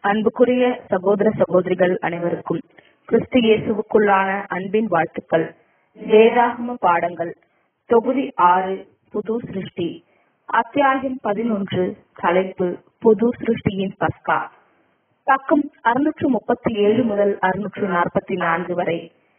அன்புக்குரிய சகோதர சகோதரிகள் அனைவருக்கும் கிறிஸ்து இயேசுவுக்குள்ளான அன்பின் வாழ்த்துக்கள் வேதாகம பாடங்கள் தொகுதி ஆறு புது சிருஷ்டி அத்தியாயம் பதினொன்று தலைப்பு புது சிருஷ்டியின் பஸ்கா பக்கம் அறுநூற்று முப்பத்தி ஏழு முதல் அறுநூற்று நாற்பத்தி நான்கு வரை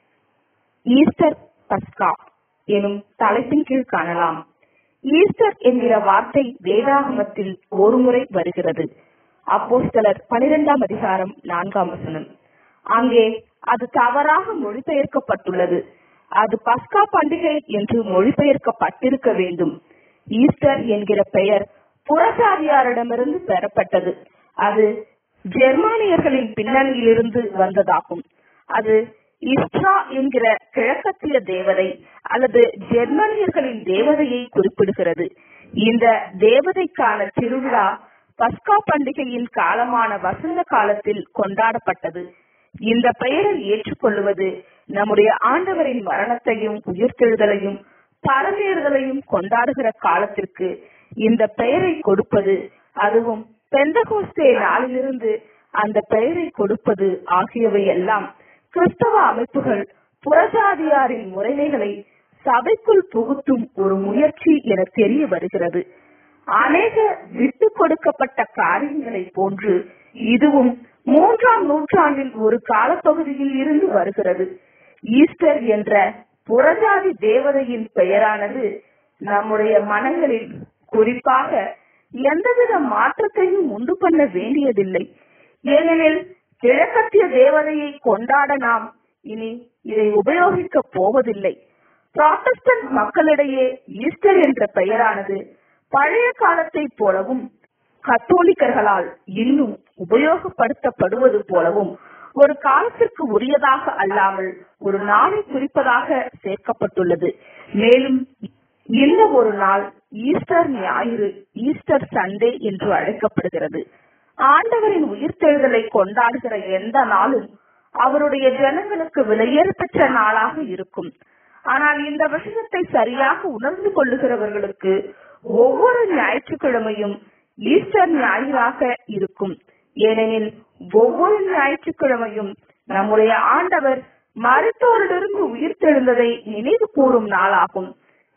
ஈஸ்டர் பஸ்கா எனும் தலைப்பின் கீழ் காணலாம் ஈஸ்டர் என்கிற வார்த்தை வேதாகமத்தில் ஒருமுறை வருகிறது அப்போஸ்தலர் பனிரெண்டாம் அதிகாரம் நான்காம் வசனம் அங்கே அது தவறாக மொழிபெயர்க்கப்பட்டுள்ளது அது பஸ்கா பண்டிகை என்று மொழிபெயர்க்கப்பட்டிருக்க வேண்டும் ஈஸ்டர் என்கிற பெயர் புறசாதியாரிடமிருந்து பெறப்பட்டது அது ஜெர்மானியர்களின் பின்னணியிலிருந்து வந்ததாகும் அது இஸ்ரா என்கிற கிழக்கத்திய தேவதை அல்லது ஜெர்மனியர்களின் தேவதையை குறிப்பிடுகிறது இந்த தேவதைக்கான திருவிழா பஸ்கா பண்டிகையின் காலமான வசந்த காலத்தில் கொண்டாடப்பட்டது இந்த பெயரை ஏற்றுக்கொள்வது நம்முடைய ஆண்டவரின் மரணத்தையும் உயிர்த்தெழுதலையும் பரவேறுதலையும் கொண்டாடுகிற காலத்திற்கு இந்த பெயரை கொடுப்பது அதுவும் பெந்தகோஸ்தே நாளிலிருந்து அந்த பெயரை கொடுப்பது ஆகியவை எல்லாம் கிறிஸ்தவ அமைப்புகள் புறஜாதியாரின் முறைமைகளை சபைக்குள் புகுத்தும் ஒரு முயற்சி என தெரிய வருகிறது அநேக விட்டு கொடுக்கப்பட்ட காரியங்களை போன்று இதுவும் மூன்றாம் நூற்றாண்டில் ஒரு காலப்பகுதியில் இருந்து வருகிறது ஈஸ்டர் என்ற புறஜாதி தேவதையின் பெயரானது நம்முடைய மனங்களில் குறிப்பாக எந்தவித மாற்றத்தையும் உண்டு பண்ண வேண்டியதில்லை ஏனெனில் கிழக்கத்திய தேவதையை கொண்டாட நாம் இனி இதை உபயோகிக்க போவதில்லை புராட்டஸ்டன்ட் மக்களிடையே ஈஸ்டர் என்ற பெயரானது பழைய காலத்தை போலவும் கத்தோலிக்கர்களால் இன்னும் உபயோகப்படுத்தப்படுவது போலவும் ஒரு காலத்திற்கு உரியதாக அல்லாமல் ஒரு நாளை குறிப்பதாக சேர்க்கப்பட்டுள்ளது மேலும் இந்த ஒரு நாள் ஈஸ்டர் ஞாயிறு ஈஸ்டர் சண்டே என்று அழைக்கப்படுகிறது ஆண்டவரின் உயிர்த்தெழுதலை கொண்டாடுகிற எந்த நாளும் அவருடைய ஜனங்களுக்கு விலையேறப்பெற்ற நாளாக இருக்கும் ஆனால் இந்த விஷயத்தை சரியாக உணர்ந்து கொள்ளுகிறவர்களுக்கு ஒவ்வொரு ஞாயிற்றுக்கிழமையும் ஈஸ்டர் ஞாயிறாக இருக்கும் ஏனெனில் ஒவ்வொரு ஞாயிற்றுக்கிழமையும் நம்முடைய ஆண்டவர் மருத்துவரிலிருந்து உயிர்த்தெழுந்ததை நினைவு கூறும் நாளாகும்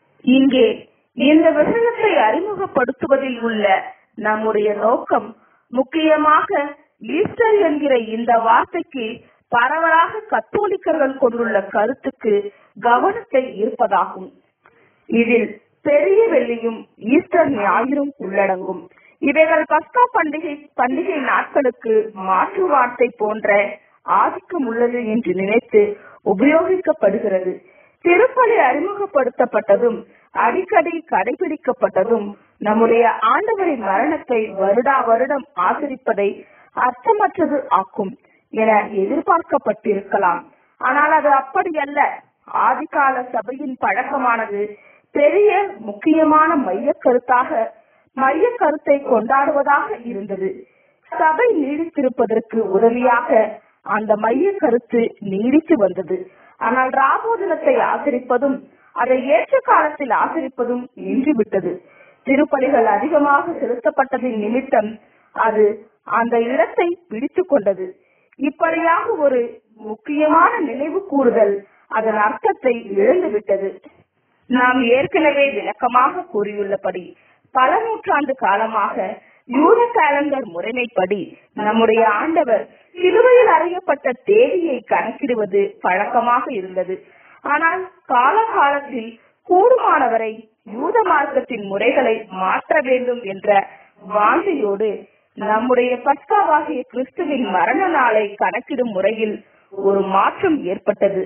இங்கே இந்த விஷயத்தை அறிமுகப்படுத்துவதில் உள்ள நம்முடைய நோக்கம் முக்கியமாக ஈஸ்டர் என்கிற இந்த வார்த்தைக்கு பரவலாக கத்தோலிக்கர்கள் கொண்டுள்ள கருத்துக்கு கவனத்தை ஈர்ப்பதாகும் இதில் பெரிய வெள்ளியும் ஈஸ்டர் ஞாயிறும் உள்ளடங்கும் இவைகள் பஸ்கா பண்டிகை பண்டிகை நாட்களுக்கு மாற்று வார்த்தை போன்ற ஆதிக்கம் உள்ளது என்று நினைத்து உபயோகிக்கப்படுகிறது திருப்பலி அறிமுகப்படுத்தப்பட்டதும் அடிக்கடி கடைபிடிக்கப்பட்டதும் நம்முடைய ஆண்டவரின் மரணத்தை வருடா வருடம் ஆதரிப்பதை அர்த்தமற்றது ஆக்கும் என எதிர்பார்க்கப்பட்டிருக்கலாம் ஆனால் அது அப்படியல்ல ஆதிகால சபையின் பழக்கமானது பெரிய முக்கியமான மைய கருத்தாக மைய கருத்தை கொண்டாடுவதாக இருந்தது சபை நீடித்திருப்பதற்கு உதவியாக அந்த மைய கருத்து நீடித்து வந்தது ஆனால் ராபோதனத்தை ஆதரிப்பதும் அதை ஏற்ற காலத்தில் ஆதரிப்பதும் நின்றுவிட்டது திருப்பலிகள் அதிகமாக செலுத்தப்பட்டதின் நிமித்தம் அது அந்த இடத்தை பிடித்துக் கொண்டது இப்படியாக ஒரு முக்கியமான நினைவு கூறுதல் அதன் அர்த்தத்தை இழந்துவிட்டது நாம் ஏற்கனவே விளக்கமாக கூறியுள்ளபடி பல நூற்றாண்டு காலமாக யூத காலண்டர் முறைமைப்படி நம்முடைய ஆண்டவர் சிலுவையில் அறியப்பட்ட தேதியை கணக்கிடுவது பழக்கமாக இருந்தது ஆனால் காலகாலத்தில் கூடுமானவரை யூத மார்க்கத்தின் முறைகளை மாற்ற வேண்டும் என்ற வாஞ்சையோடு நம்முடைய பஸ்காவாகிய கிறிஸ்துவின் மரண நாளை கணக்கிடும் முறையில் ஒரு மாற்றம் ஏற்பட்டது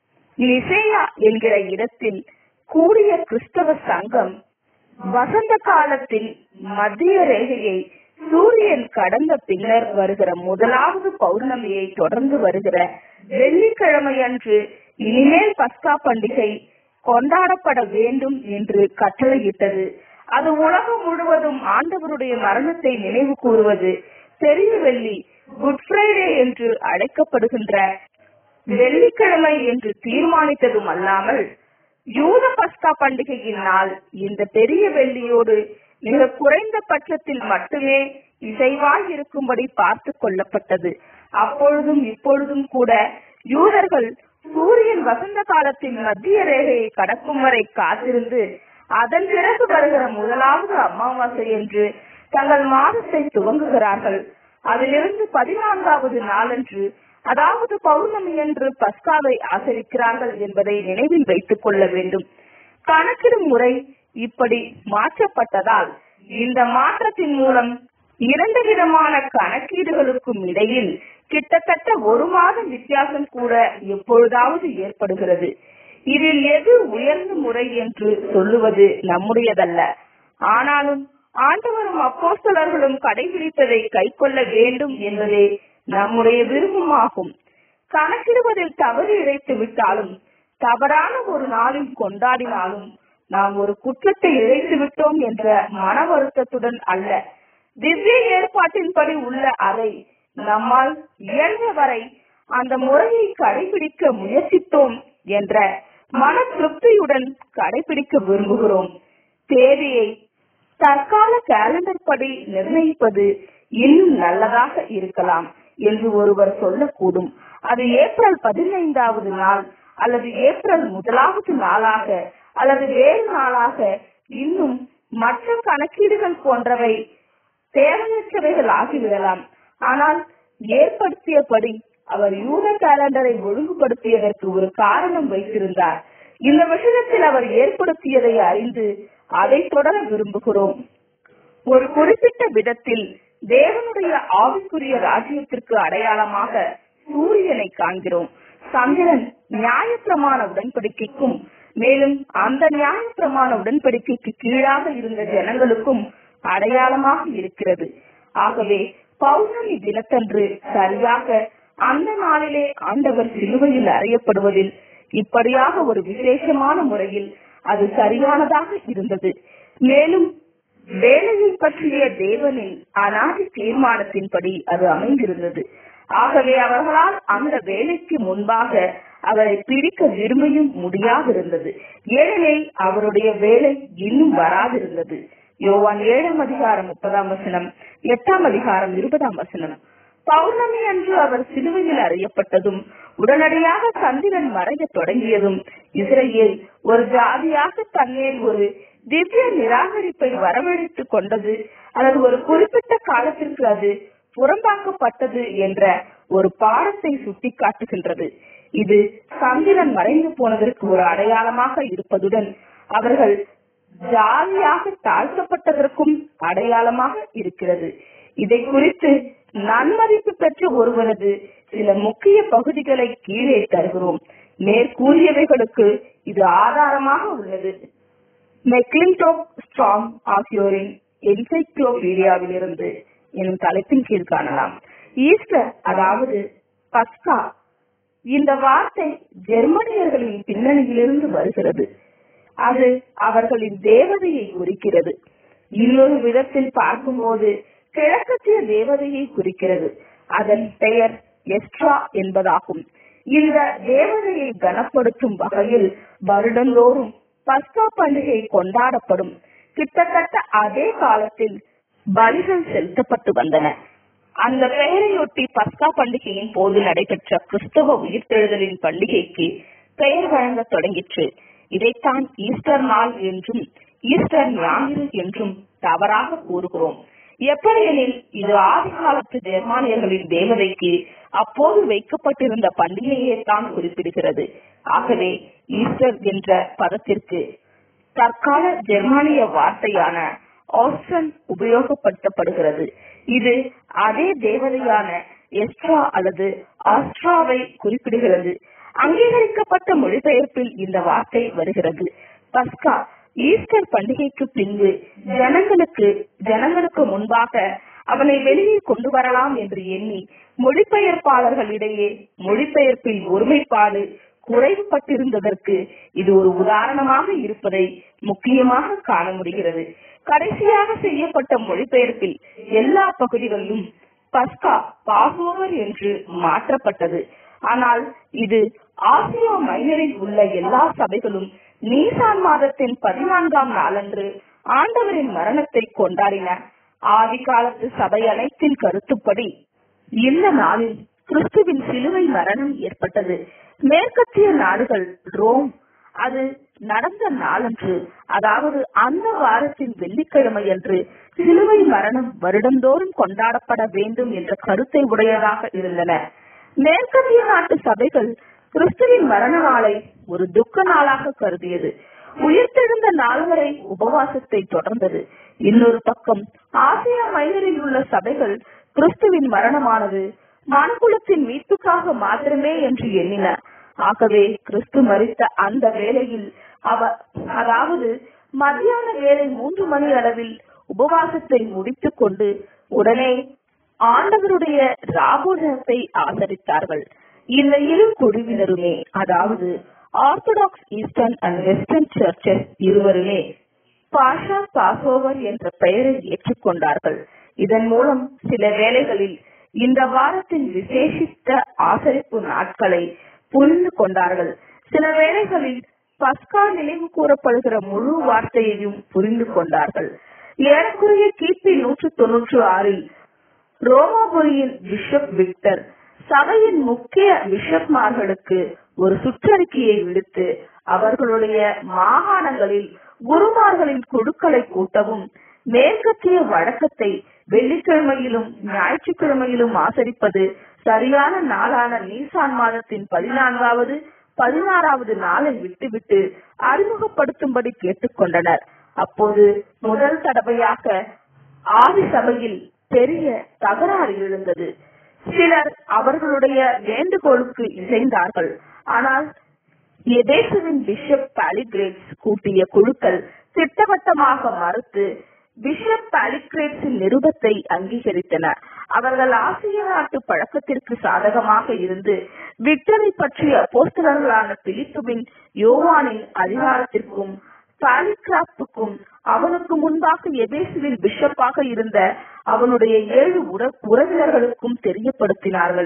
நிசேயா என்கிற இடத்தில் கூடிய கிறிஸ்தவ சங்கம் வசந்த காலத்தில் மத்திய ரேகையை சூரியன் கடந்த பின்னர் வருகிற முதலாவது பௌர்ணமியை தொடர்ந்து வருகிற வெள்ளிக்கிழமை அன்று இனிமேல் பஸ்கா பண்டிகை கொண்டாடப்பட வேண்டும் என்று கட்டளையிட்டது அது உலகம் முழுவதும் ஆண்டவருடைய மரணத்தை நினைவு கூறுவது பெரிய வெள்ளி குட் ஃப்ரைடே என்று அழைக்கப்படுகின்ற வெள்ளிக்கிழமை என்று தீர்மானித்ததும் அல்லாமல் யூத பஸ்கா பண்டிகையின் நாள் இந்த பெரிய வெள்ளியோடு மிக குறைந்த பட்சத்தில் மட்டுமே இசைவாய் இருக்கும்படி பார்த்து கொள்ளப்பட்டது அப்பொழுதும் இப்பொழுதும் கூட யூதர்கள் சூரியன் வசந்த காலத்தின் மத்திய ரேகையை கடக்கும் வரை காத்திருந்து அதன் பிறகு வருகிற முதலாவது அமாவாசை என்று தங்கள் மாதத்தை துவங்குகிறார்கள் அதிலிருந்து பதினான்காவது நாளன்று அதாவது பௌர்ணமி என்று பஸ்காவை ஆசரிக்கிறார்கள் என்பதை நினைவில் வைத்துக் கொள்ள வேண்டும் கணக்கிடும் முறை இப்படி மாற்றப்பட்டதால் இந்த மாற்றத்தின் மூலம் இரண்டு விதமான கணக்கீடுகளுக்கும் இடையில் கிட்டத்தட்ட ஒரு மாதம் வித்தியாசம் கூட எப்பொழுதாவது ஏற்படுகிறது இதில் எது உயர்ந்த முறை என்று சொல்லுவது நம்முடையதல்ல ஆனாலும் ஆண்டவரும் அப்போஸ்தலர்களும் கடைபிடித்ததை கைக்கொள்ள வேண்டும் என்பதே நம்முடைய விருப்பமாகும் கணக்கிடுவதில் தவறு இழைத்து விட்டாலும் தவறான ஒரு நாளில் கொண்டாடினாலும் நாம் ஒரு குற்றத்தை இழைத்து விட்டோம் என்ற மன வருத்தத்துடன் அல்ல திவ்ய ஏற்பாட்டின்படி உள்ள அதை நம்மால் இயன்ற வரை அந்த முறையை கடைபிடிக்க முயற்சித்தோம் என்ற மன திருப்தியுடன் கடைபிடிக்க விரும்புகிறோம் தேதியை தற்கால கேலண்டர் படி நிர்ணயிப்பது இன்னும் நல்லதாக இருக்கலாம் என்று ஒருவர் சொல்லக்கூடும் அது ஏப்ரல் பதினைந்தாவது நாள் அல்லது ஏப்ரல் முதலாவது நாளாக அல்லது வேறு நாளாக இன்னும் மற்ற கணக்கீடுகள் போன்றவை தேவையற்றவைகள் ஆகிவிடலாம் ஆனால் ஏற்படுத்தியபடி அவர் யூத கேலண்டரை ஒழுங்குபடுத்தியதற்கு ஒரு காரணம் வைத்திருந்தார் இந்த விஷயத்தில் அவர் ஏற்படுத்தியதை அறிந்து அதை தொடர விரும்புகிறோம் ஒரு குறிப்பிட்ட விதத்தில் தேவனுடைய ஆவிக்குரிய ராஜ்யத்திற்கு அடையாளமாக சூரியனை காண்கிறோம் சந்திரன் நியாயப்பிரமாண உடன்படிக்கைக்கும் மேலும் அந்த நியாயப்பிரமாண உடன்படிக்கைக்கு கீழாக இருந்த ஜனங்களுக்கும் அடையாளமாக இருக்கிறது ஆகவே பௌர்ணமி தினத்தன்று சரியாக அந்த நாளிலே ஆண்டவர் சிலுவையில் அறையப்படுவதில் இப்படியாக ஒரு விசேஷமான முறையில் அது சரியானதாக இருந்தது மேலும் வேலையை பற்றிய தேவனின் அநாதி தீர்மானத்தின்படி அது அமைந்திருந்தது ஆகவே அவர்களால் அந்த வேலைக்கு முன்பாக அவரை பிடிக்க விரும்பியும் முடியாதிருந்தது ஏனெனில் அவருடைய வேலை இன்னும் வராதிருந்தது யோவான் ஏழாம் அதிகாரம் முப்பதாம் வசனம் எட்டாம் அதிகாரம் இருபதாம் வசனம் பௌர்ணமி அன்று அவர் சிலுவையில் அறியப்பட்டதும் உடனடியாக சந்திரன் மறைய தொடங்கியதும் இஸ்ரேல் ஒரு ஜாதியாக தன்மேல் ஒரு திவ்ய நிராகரிப்பை வரவழைத்துக் கொண்டது அல்லது ஒரு குறிப்பிட்ட காலத்திற்கு அது புறம்பாக்கப்பட்டது என்ற ஒரு பாடத்தை சுட்டிக்காட்டுகின்றது இது சந்திரன் மறைந்து போனதற்கு ஒரு அடையாளமாக இருப்பதுடன் அவர்கள் ஜாலியாக தாழ்த்தப்பட்டதற்கும் அடையாளமாக இருக்கிறது இதை குறித்து நன்மதிப்பு பெற்ற ஒருவரது சில முக்கிய பகுதிகளை கீழே தருகிறோம் மேற்கூறியவைகளுக்கு இது ஆதாரமாக உள்ளது மெக்லின்டோக் ஸ்ட்ராங் ஆகியோரின் என்சைக்ளோபீடியாவில் இருந்து எனும் தலைப்பின் கீழ் காணலாம் ஈஸ்டர் அதாவது பஸ்கா இந்த வார்த்தை ஜெர்மனியர்களின் பின்னணியிலிருந்து வருகிறது அது அவர்களின் தேவதையை குறிக்கிறது இன்னொரு விதத்தில் பார்க்கும்போது கிழக்கத்திய தேவதையை குறிக்கிறது அதன் பெயர் எஸ்ட்ரா என்பதாகும் இந்த தேவதையை கனப்படுத்தும் வகையில் வருடந்தோறும் பஸ்கா பண்டிகை கொண்டாடப்படும் கிட்டத்தட்ட அதே காலத்தில் பலிகள் செலுத்தப்பட்டு வந்தன அந்த பெயரையொட்டி பஸ்கா பண்டிகையின் போது நடைபெற்ற கிறிஸ்தவ உயிர்த்தெழுதலின் பண்டிகைக்கு பெயர் வழங்க தொடங்கிற்று இதைத்தான் ஈஸ்டர் நாள் என்றும் ஈஸ்டர் ஞாயிறு என்றும் தவறாக கூறுகிறோம் எப்படியெனில் இது ஆதி காலத்து ஜெர்மானியர்களின் தேவதைக்கு அப்போது வைக்கப்பட்டிருந்த பண்டிகையை தான் குறிப்பிடுகிறது ஆகவே ஈஸ்டர் என்ற பதத்திற்கு தற்கால ஜெர்மானிய வார்த்தையான ஆஸ்டன் உபயோகப்படுத்தப்படுகிறது இது அதே தேவதையான எஸ்ட்ரா அல்லது ஆஸ்ட்ராவை குறிப்பிடுகிறது அங்கீகரிக்கப்பட்ட மொழிபெயர்ப்பில் இந்த வார்த்தை வருகிறது பஸ்கா ஈஸ்டர் பண்டிகைக்கு பின்பு ஜனங்களுக்கு ஜனங்களுக்கு முன்பாக அவனை வெளியே கொண்டு வரலாம் என்று எண்ணி மொழிபெயர்ப்பாளர்களிடையே மொழிபெயர்ப்பில் ஒருமைப்பாடு குறைவுபட்டிருந்ததற்கு இது ஒரு உதாரணமாக இருப்பதை முக்கியமாக காண முடிகிறது கடைசியாக செய்யப்பட்ட மொழிபெயர்ப்பில் எல்லா பகுதிகளிலும் பஸ்கா பாசோவர் என்று மாற்றப்பட்டது ஆனால் இது ஆசியா மைனரில் உள்ள எல்லா சபைகளும் நீசான் மாதத்தின் பதினான்காம் நாளன்று ஆண்டவரின் மரணத்தை கொண்டாடின ஆதி காலத்து சபை அனைத்தின் கருத்துப்படி இந்த நாளில் கிறிஸ்துவின் சிலுவை மரணம் ஏற்பட்டது மேற்கத்திய நாடுகள் ரோம் அது நடந்த நாளன்று அதாவது அந்த வாரத்தின் வெள்ளிக்கிழமை அன்று சிலுவை மரணம் வருடந்தோறும் கொண்டாடப்பட வேண்டும் என்ற கருத்தை உடையதாக இருந்தன மேற்கத்திய நாட்டு சபைகள் கிறிஸ்துவின் மரண நாளை ஒரு துக்க நாளாக கருதியது உயிர்த்தெழுந்த நாள் வரை உபவாசத்தை தொடர்ந்தது இன்னொரு பக்கம் ஆசியா மைனரில் உள்ள சபைகள் கிறிஸ்துவின் மரணமானது மனுக்குலத்தின் மீட்புக்காக மாத்திரமே என்று எண்ணின ஆகவே கிறிஸ்து மறித்த அந்த வேளையில் அவர் அதாவது மத்தியான வேலை மூன்று மணி அளவில் உபவாசத்தை முடித்துக் கொண்டு உடனே ஆண்டவருடைய ராபோஜனத்தை ஆதரித்தார்கள் இந்த இரு குழுவினருமே அதாவது orthodox eastern and western churches இருவருமே பாஷா பாசோவர் என்ற பெயரை ஏற்றுக்கொண்டார்கள் இதன் மூலம் சில வேளைகளில் இந்த வாரத்தின் விசேஷித்த ஆசரிப்பு நாட்களை புரிந்து கொண்டார்கள் சில வேளைகளில் பஸ்கா நினைவு கூறப்படுகிற முழு வார்த்தையையும் புரிந்து கொண்டார்கள் ஏறக்குறைய கிபி நூற்று தொன்னூற்று ஆறில் ரோமாபுரியின் பிஷப் விக்டர் சபையின் முக்கிய பிஷப்மார்களுக்கு ஒரு சுற்றறிக்கையை விடுத்து அவர்களுடைய மாகாணங்களில் குருமார்களின் குழுக்களை கூட்டவும் மேற்கத்திய வழக்கத்தை வெள்ளிக்கிழமையிலும் ஞாயிற்றுக்கிழமையிலும் ஆசரிப்பது சரியான நாளான நீசான் மாதத்தின் பதினான்காவது பதினாறாவது நாளை விட்டுவிட்டு அறிமுகப்படுத்தும்படி கேட்டுக்கொண்டனர் அப்போது முதல் தடவையாக ஆதி சபையில் பெரிய தகராறு எழுந்தது சிலர் அவர்களுடைய வேண்டுகோளுக்கு இசைந்தார்கள் ஆனால் எதேசுவின் பிஷப் பாலிகிரேட்ஸ் கூட்டிய குழுக்கள் திட்டவட்டமாக மறுத்து பிஷப் பாலிகிரேட்ஸின் நிருபத்தை அங்கீகரித்தன அவர்கள் ஆசிய நாட்டு பழக்கத்திற்கு சாதகமாக இருந்து விக்டரை பற்றிய போஸ்டர்களான பிலிப்புவின் யோவானின் அதிகாரத்திற்கும் பாலிகிராப்டுக்கும் அவனுக்கு முன்பாக எபேசுவில் பிஷப்பாக இருந்த அவனுடைய ஏழு உற- உறவினர்களுக்கும் தெரியப்படுத்தினார்கள்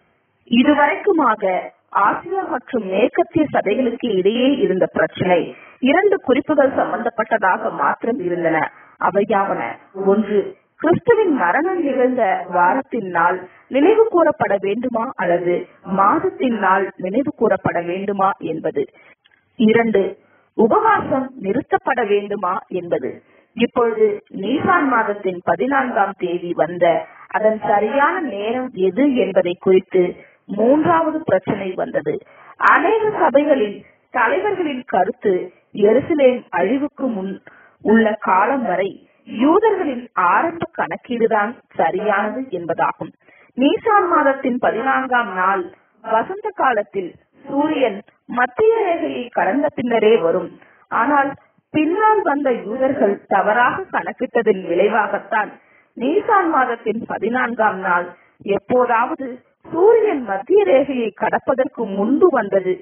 இதுவரைக்குமாக ஆசியா மற்றும் மேற்கத்திய சபைகளுக்கு இடையே இருந்த பிரச்சனை இரண்டு குறிப்புகள் சம்பந்தப்பட்டதாக மாத்திரம் இருந்தன அவையாவன ஒன்று கிறிஸ்துவின் மரணம் நிகழ்ந்த வாரத்தின் நாள் நினைவு கூறப்பட வேண்டுமா அல்லது மாதத்தின் நாள் நினைவு கூறப்பட வேண்டுமா என்பது இரண்டு உபவாசம் நிறுத்தப்பட வேண்டுமா என்பது இப்பொழுது நீசான் மாதத்தின் பதினான்காம் தேதி வந்த அதன் சரியான நேரம் எது என்பதை குறித்து மூன்றாவது பிரச்சனை வந்தது அநேக சபைகளில் தலைவர்களின் கருத்து எருசலேம் அழிவுக்கு முன் உள்ள காலம் வரை யூதர்களின் ஆரம்ப கணக்கீடுதான் சரியானது என்பதாகும் நீசான் மாதத்தின் பதினான்காம் நாள் வசந்த காலத்தில் சூரியன் மத்திய ரேகையை கடந்த பின்னரே வரும் ஆனால் பின்னால் வந்த யூதர்கள் தவறாக கணக்கிட்டதின் விளைவாகத்தான் நீசான் மாதத்தின் பதினான்காம் நாள் எப்போதாவது சூரியன் மத்திய ரேகையை கடப்பதற்கு முன்பு வந்தது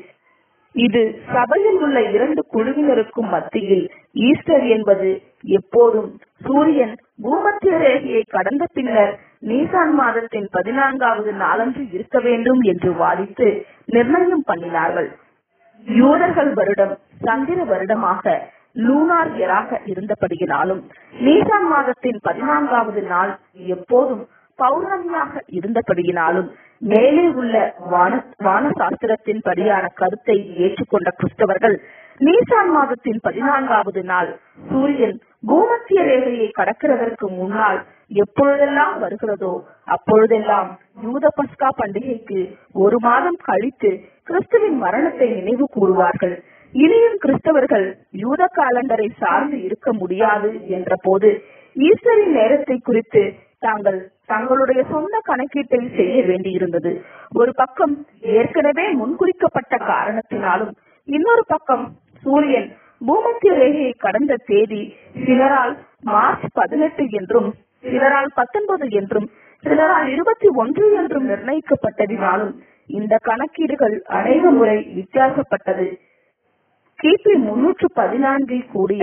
இது சபையில் உள்ள இரண்டு குழுவினருக்கும் மத்தியில் ஈஸ்டர் என்பது எப்போதும் சூரியன் பூமத்திய ரேகையை கடந்த பின்னர் நீசான் மாதத்தின் பதினான்காவது நாளன்று இருக்க வேண்டும் என்று வாதித்து நிர்ணயம் பண்ணினார்கள் யூதர்கள் வருடம் சந்திர வருடமாக லூனார் எராக இருந்தபடியினாலும் நீசான் மாதத்தின் பதினான்காவது நாள் எப்போதும் பௌர்ணமியாக இருந்தபடியினாலும் மேலே உள்ள வான வான சாஸ்திரத்தின் படியான கருத்தை ஏற்றுக்கொண்ட கிறிஸ்தவர்கள் நீசான் மாதத்தின் பதினான்காவது நாள் சூரியன் பூமத்திய ரேகையை கடக்கிறதற்கு முன்னால் எப்பொழுதெல்லாம் வருகிறதோ அப்பொழுதெல்லாம் யூத பஸ்கா பண்டிகைக்கு ஒரு மாதம் கழித்து கிறிஸ்துவின் மரணத்தை நினைவு கூறுவார்கள் இனியும் கிறிஸ்தவர்கள் யூத காலண்டரை சார்ந்து இருக்க முடியாது என்ற போது ஈஸ்டரின் நேரத்தை குறித்து தாங்கள் தங்களுடைய சொந்த கணக்கீட்டை செய்ய வேண்டியிருந்தது ஒரு பக்கம் ஏற்கனவே முன்குறிக்கப்பட்ட காரணத்தினாலும் இன்னொரு பக்கம் சூரியன் பூமத்திய ரேகையை கடந்த தேதி சிலரால் மார்ச் பதினெட்டு என்றும் சிலரால் பத்தொன்பது என்றும் சிலரால் இருபத்தி ஒன்று என்றும் நிர்ணயிக்கப்பட்டதினாலும் இந்த கணக்கீடுகள் அநேக முறை வித்தியாசப்பட்டது கிபி முன்னூற்று பதினான்கில் கூடிய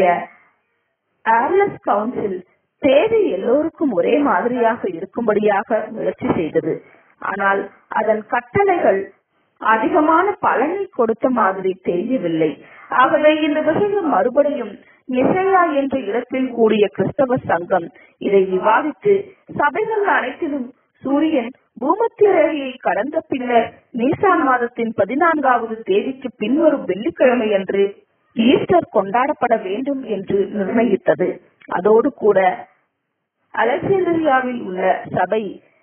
ஏர்லஸ் கவுன்சில் தேதி எல்லோருக்கும் ஒரே மாதிரியாக இருக்கும்படியாக முயற்சி செய்தது ஆனால் அதன் கட்டளைகள் அதிகமான பலனை கொடுத்த மாதிரி தெரியவில்லை ஆகவே இந்த விஷயம் மறுபடியும் நிசையா என்ற இடத்தில் கூடிய கிறிஸ்தவ சங்கம் இதை விவாதித்து சபைகள் அனைத்திலும் சூரியன் பூமத்திய ரேகையை கடந்த பின்னர் நீசான் மாதத்தின் பதினான்காவது தேதிக்கு பின்வரும் வெள்ளிக்கிழமை அன்று ஈஸ்டர் கொண்டாடப்பட வேண்டும் என்று நிர்ணயித்தது அதோடு கூட அலெக்சாந்திரியாவில் உள்ள சபை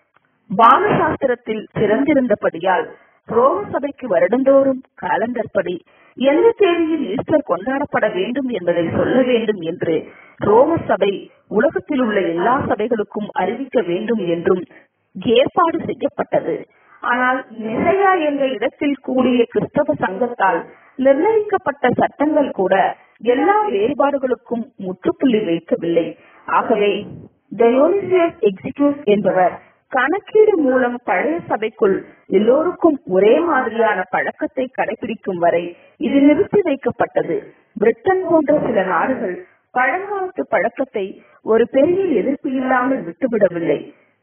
வானசாஸ்திரத்தில் சிறந்திருந்தபடியால் ரோம சபைக்கு வருடந்தோறும் காலண்டர் படி எந்த தேதியில் ஈஸ்டர் கொண்டாடப்பட வேண்டும் என்பதை சொல்ல வேண்டும் என்று ரோம சபை உலகத்தில் உள்ள எல்லா சபைகளுக்கும் அறிவிக்க வேண்டும் என்றும் ஏற்பாடு செய்யப்பட்டது ஆனால் நிசையா என்ற இடத்தில் கூடிய கிறிஸ்தவ சங்கத்தால் நிர்ணயிக்கப்பட்ட சட்டங்கள் கூட எல்லா வேறுபாடுகளுக்கும் முற்றுப்புள்ளி வைக்கவில்லை ஆகவே டயோனிசியஸ் எக்ஸிக்யூஸ் என்பவர் கணக்கீடு மூலம் பழைய சபைக்குள் எல்லோருக்கும் ஒரே மாதிரியான பழக்கத்தை கடைபிடிக்கும் வரை இது நிறுத்தி வைக்கப்பட்டது பிரிட்டன் போன்ற சில நாடுகள் பழங்காலத்து பழக்கத்தை ஒரு பெரிய எதிர்ப்பு இல்லாமல் விட்டுவிடவில்லை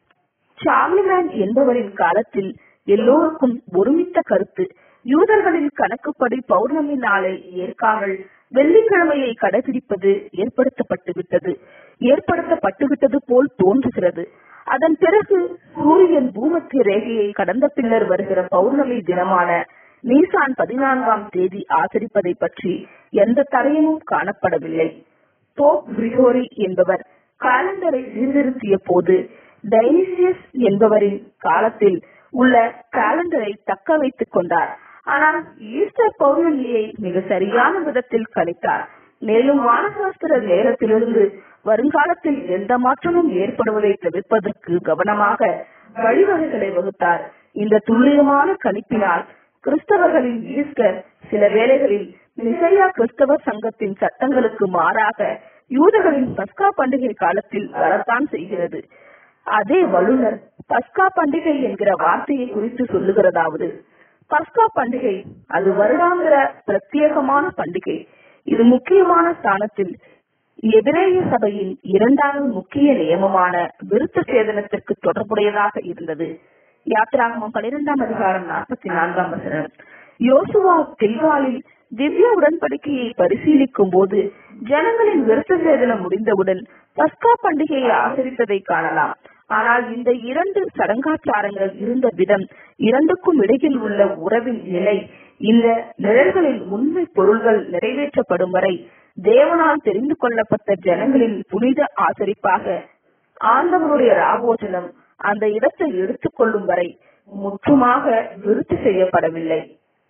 சார்லிமேன் என்பவரின் காலத்தில் எல்லோருக்கும் ஒருமித்த கருத்து யூதர்களின் கணக்குப்படி பௌர்ணமி நாளை ஏற்காமல் வெள்ளிக்கிழமையை கடைபிடிப்பது ஏற்படுத்தப்பட்டு விட்டது ஏற்படுத்தப்பட்டு விட்டது போல் தோன்றுகிறது அதன் பிறகு சூரியன் பூமத்திய ரேகையை கடந்த பின்னர் வருகிற பௌர்ணமி தினமான நீசான் பதினான்காம் தேதி ஆசரிப்பதை பற்றி எந்த தடையமும் காணப்படவில்லை போப் கிரிகோரி என்பவர் காலண்டரை சீர்திருத்திய போது டைனிசியஸ் என்பவரின் காலத்தில் உள்ள காலண்டரை தக்க வைத்துக் கொண்டார் ஆனால் ஈஸ்டர் பௌர்ணமியை மிக சரியான விதத்தில் கணித்தார் மேலும் வானசாஸ்திர நேரத்திலிருந்து வருங்காலத்தில் எந்த மாற்றமும் ஏற்படுவதை தவிர்ப்பதற்கு கவனமாக வழிவகைகளை வகுத்தார் இந்த துல்லியமான கணிப்பினால் கிறிஸ்தவர்களின் ஈஸ்டர் சில வேளைகளில் நிசையா கிறிஸ்தவ சங்கத்தின் சட்டங்களுக்கு மாறாக யூதர்களின் பஸ்கா பண்டிகை காலத்தில் வரத்தான் செய்கிறது அதே வல்லுநர் பஸ்கா பண்டிகை என்கிற வார்த்தையை குறித்து சொல்லுகிறதாவது பஸ்கா பண்டிகை அது வருடாந்திர பிரத்யேகமான பண்டிகை இது முக்கியமான ஸ்தானத்தில் எபிரேய சபையின் இரண்டாவது முக்கிய நியமமான விருத்த சேதனத்திற்கு தொடர்புடையதாக இருந்தது யாத்ராகமம் பனிரெண்டாம் அதிகாரம் நாற்பத்தி நான்காம் வசனம் யோசுவா கில்காலில் திவ்ய உடன்படிக்கையை பரிசீலிக்கும் போது ஜனங்களின் விருத்த சேதனம் முடிந்தவுடன் பஸ்கா பண்டிகையை ஆசரிப்பதை காணலாம் ஆனால் இந்த இரண்டு சடங்காச்சாரங்கள் இருந்த விதம் இரண்டுக்கும் இடையில் உள்ள உறவின் நிலை இந்த நிழல்களின் உண்மை பொருள்கள் நிறைவேற்றப்படும் வரை தேவனால் தெரிந்து கொள்ளப்பட்ட ஜனங்களின் புனித ஆசரிப்பாக ஆண்டவருடைய ராபோஜனம் அந்த இடத்தை எடுத்துக்கொள்ளும் வரை முற்றுமாக விருத்தி செய்யப்படவில்லை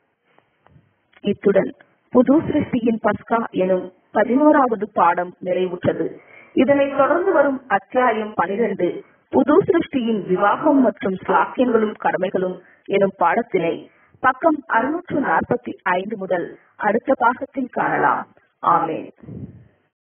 இத்துடன் புது சிருஷ்டியின் பஸ்கா எனும் பதினோராவது பாடம் நிறைவுற்றது இதனைத் தொடர்ந்து வரும் அத்தியாயம் பனிரெண்டு புது சிருஷ்டியின் விவாகம் மற்றும் ஸ்லாக்கியங்களும் கடமைகளும் எனும் பாடத்தினை பக்கம் அறுநூற்று நாற்பத்தி ஐந்து முதல் அடுத்த பாகத்தில் காணலாம் ஆமேன்